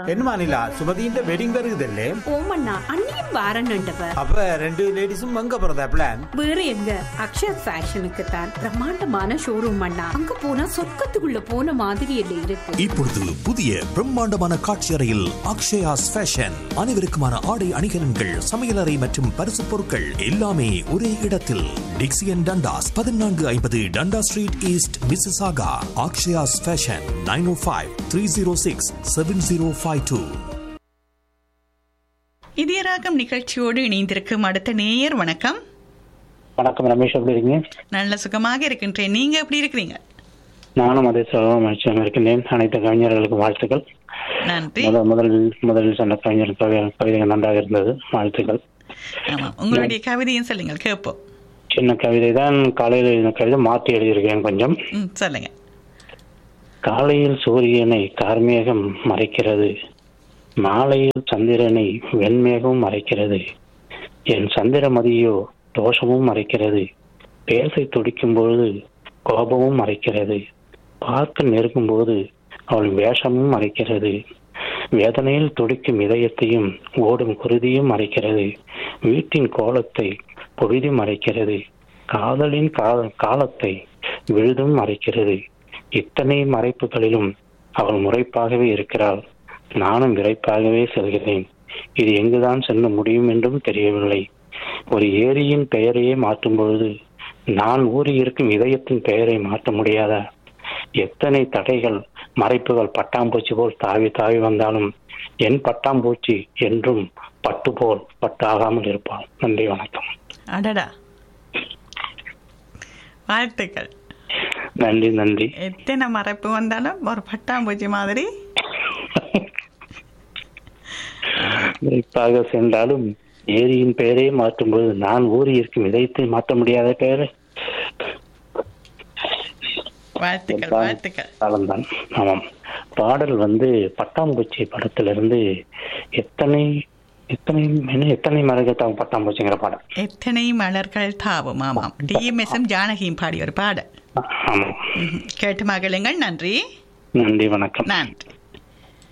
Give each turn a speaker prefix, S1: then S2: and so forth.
S1: என்னமா நிலா சுமதியின் வெட்டிங் வருகுதல்லே
S2: ஓமண்ணா அண்ணியும் வாரன்னுட்டவ
S1: அப்ப ரெண்டு லேடிஸும் அங்க போறதா பிளான்
S2: வேற எங்க அக்ஷயா ஃபேஷனுக்கு தான் பிரம்மாண்டமான ஷோரூம் அண்ணா அங்க போனா சொர்க்கத்துக்குள்ள போன மாதிரி இல்லை இருக்கு
S3: இப்பொழுது புதிய பிரம்மாண்டமான காட்சி அறையில் அக்ஷயாஸ் ஃபேஷன் அனைவருக்குமான ஆடை அணிகலன்கள் சமையலறை மற்றும் பரிசு பொருட்கள் எல்லாமே ஒரே இடத்தில் டிக்சியன் Dundas fourteen fifty Dundas street east Mississauga Akshaya's fashion nine O five three zero six seven zero five two
S4: Idhayaragam நிகழ்ச்சியோடு இணைந்திருக்கும் அடுத்த நேயர் வணக்கம்
S5: வணக்கம் ரமேஷ் எப்படி இருக்கீங்க
S4: நல்ல சுகமாக இருக்கின்றேன் நீங்க எப்படி இருக்கிறீங்க
S5: நானும் அதே சுகம் மகிழ்ச்சியாக இருக்கின்றேன் அனைத்து கவிஞர்களுக்கு வாழ்த்துக்கள்
S4: நன்றி
S5: முதல் முதலில் முதலில் சொன்ன கவிஞர் கவி- கவிதைகள் நன்றாக இருந்தது வாழ்த்துக்கள்
S4: ஆமா உங்களுடைய கவிதையும் சொல்லுங்கள் கேட்போம்
S5: சின்ன கவிதை தான் காலையில் எழுதின கவிதை மாற்றி எழுதியிருக்கேன் கொஞ்சம்
S4: ம் சொல்லுங்க
S5: காலையில் சூரியனை கார்மேகம் மறைக்கிறது மாலையில் சந்திரனை வெண்மேகம் மறைக்கிறது என் சந்திரமதியோ தோஷமும் மறைக்கிறது பேசை துடிக்கும் பொழுது கோபமும் மறைக்கிறது பார்க்க நெருங்கும் போது அவள் வேஷமும் மறைக்கிறது வேதனையில் துடிக்கும் இதயத்தையும் ஓடும் குருதியும் மறைக்கிறது வீட்டின் கோலத்தை பொழுதி மறைக்கிறது காதலின் கா- காலத்தை விழுதும் மறைக்கிறது இத்தனை மறைப்புகளிலும் அவள் முறைப்பாகவே இருக்கிறாள் நானும் விரைப்பாகவே செல்கிறேன் இது எங்குதான் செல்ல முடியும் என்றும் தெரியவில்லை ஒரு ஏரியின் பெயரையே மாற்றும் பொழுது நான் ஊறி இருக்கும் இதயத்தின் பெயரை மாற்ற முடியாதா எத்தனை தடைகள் மறைப்புகள் பட்டாம்பூச்சி போல் தாவி தாவி வந்தாலும் என் பட்டாம்பூச்சி என்றும் பட்டு போல் பட்டாகாமல் இருப்பாள் நன்றி வணக்கம்
S4: அடடா வாழ்த்துக்கள்
S5: நன்றி நன்றி
S4: எத்தனை மறைப்பு வந்தாலும் ஒரு பட்டாம்பூச்சி மாதிரி
S5: விரைப்பாக சென்றாலும் ஏரியின் பெயரை மாற்றும்போது நான் ஊறி இருக்கும் இதயத்தை மாற்ற முடியாத பெயரை
S4: வாழ்த்துக்கள் வாழ்த்துக்கள்
S5: காலம்தான் ஆமாம் பாடல் வந்து பட்டாம்பூச்சி படத்திலிருந்து எத்தனை எத்தனை என்ன எத்தனை மரகத்தாவும் பட்டாம்பூச்சிங்கிற பாடல்
S4: எத்தனை மலர்கள் தாவும் ஆமாம் டிஎம்எஸ்எம் ஜானகியும் பாடிய ஒரு பாடல்
S5: ஆமாம்
S4: ம்ஹும். கேட்டு மகளுங்கள் நன்றி
S5: நன்றி வணக்கம்
S4: நன்றி